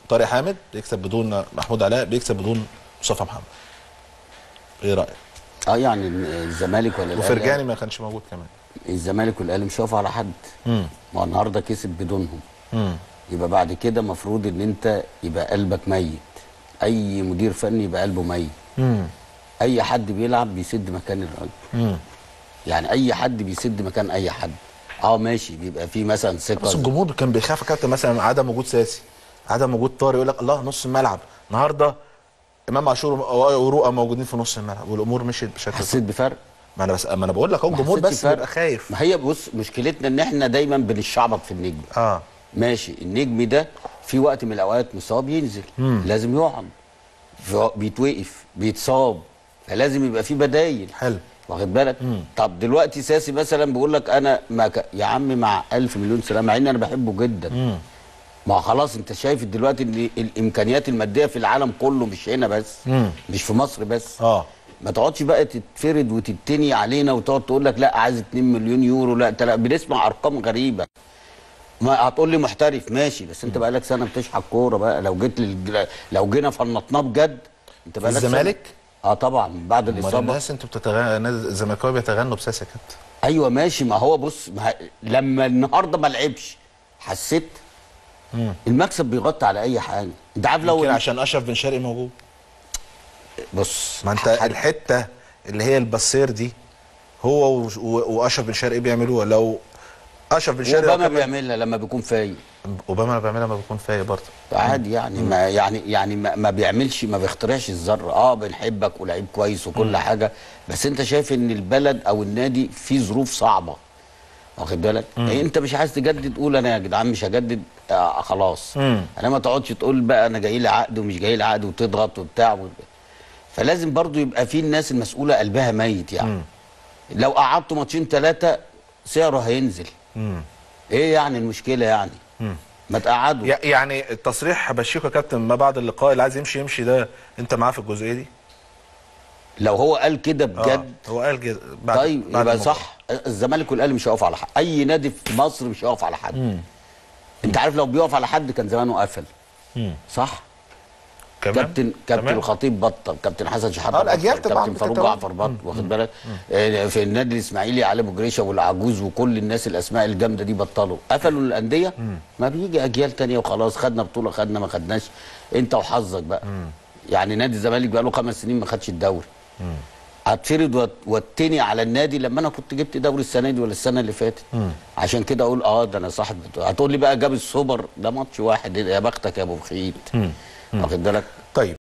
طارق حامد بيكسب بدون محمود علاء بيكسب بدون مصطفى محمد ايه رايك اه يعني الزمالك ولا الأهلي وفرجاني ما كانش موجود كمان الزمالك والاهلي مش هيقفوا على حد امم ما هو النهارده كسب بدونهم امم يبقى بعد كده المفروض ان انت يبقى قلبك ميت اي مدير فني يبقى قلبه ميت امم اي حد بيلعب بيسد مكان الراجل امم يعني اي حد بيسد مكان اي حد اه ماشي بيبقى في مثلا بس ثقه الجمهور كان بيخاف يا كابتن مثلا عدم وجود ساسي عدم وجود طارق يقول لك الله نص الملعب النهارده امام عاشور ورؤى موجودين في نص الملعب والامور مشيت بشكل حسيت بفرق ما انا بس ما انا بقول لك اهو ما الجمهور حسيتش بس فرق. بيبقى خايف ما هي بص مشكلتنا ان احنا دايما بنشعبط في النجم اه ماشي النجم ده في وقت من الاوقات مستواه بينزل مم. لازم يقعد في- بيتوقف بيتصاب فلازم يبقى في بدايل حلو واخد بالك مم. طب دلوقتي ساسي مثلا بيقول لك انا ما ك... يا عم مع ألف مليون سلام مع ان انا بحبه جدا امم ما هو خلاص انت شايف دلوقتي ان الامكانيات الماديه في العالم كله مش هنا بس مم. مش في مصر بس اه ما تقعدش بقى تتفرد وتتني علينا وتقعد تقول لك لا عايز 2 مليون يورو لا انت لا بنسمع ارقام غريبه ما هتقول لي محترف ماشي بس انت بقى لك سنه بتشحت كوره بقى لو جيت للج... لو جينا فنطناه بجد انت بقى لك الزمالك؟ اه طبعا بعد امال الاصابه الناس انتوا بتتغنى الناس الزملكاويه بيتغنوا بساسي يا كابتن ايوه ماشي ما هو بص ما ه... لما النهارده ما لعبش حسيت مم. المكسب بيغطي على اي حاجه انت عارف لو يمكن عشان اشرف بن شرقي موجود بص ما انت حد- الحته اللي هي البصير دي هو و- و- واشرف بن شرقي بيعملوها لو اشرف بن شرقي اوباما لو كان- بيعملها لما بيكون فايق اوباما بيعملها ما بيكون فايق برضه عادي يعني ما يعني يعني ما, ما بيعملش ما بيخترعش الذره اه بنحبك ولعيب كويس وكل حاجه بس انت شايف ان البلد او النادي فيه ظروف صعبه واخد بالك إيه انت مش عايز تجدد قول انا يا جدعان مش هجدد آه خلاص مم. انا ما تقعدش تقول بقى انا جاي لي عقد ومش جاي لي عقد وتضغط وبتاع و... فلازم برضو يبقى في الناس المسؤوله قلبها ميت يعني مم. لو قعدته ماتشين ثلاثه سعره هينزل امم ايه يعني المشكله يعني مم. ما تقعدوا يع- يعني التصريح بشيكو يا كابتن ما بعد اللقاء اللي عايز يمشي يمشي ده انت معاه في الجزئيه دي لو هو قال كده آه. بجد هو قال كده بعد طيب بعد يبقى المباراة. صح الزمالك والاهلي مش هيقف على حد اي نادي في مصر مش هيقف على حد مم. انت عارف لو بيقف على حد كان زمانه قفل مم. صح كمان كابتن كابتن كمان؟ الخطيب بطل كابتن حسن شحاته آه، الأجيال بطل طبعاً كابتن فاروق بتتوالى. جعفر بطل واخد بالك آه، في النادي الاسماعيلي علي ابو جريشه والعجوز وكل الناس الاسماء الجامده دي بطلوا قفلوا الانديه ما بيجي اجيال تانية وخلاص خدنا بطوله خدنا ما خدناش انت وحظك بقى يعني نادي الزمالك بقى له خمس سنين ما خدش الدوري هتفرض وت- واتني على النادي لما انا كنت جبت دوري السنه دي ولا السنه اللي فاتت عشان كده اقول اه ده انا صاحب بطولة. هتقول لي بقى جاب السوبر ده ماتش واحد يا بختك يا ابو بخيت واخد بالك طيب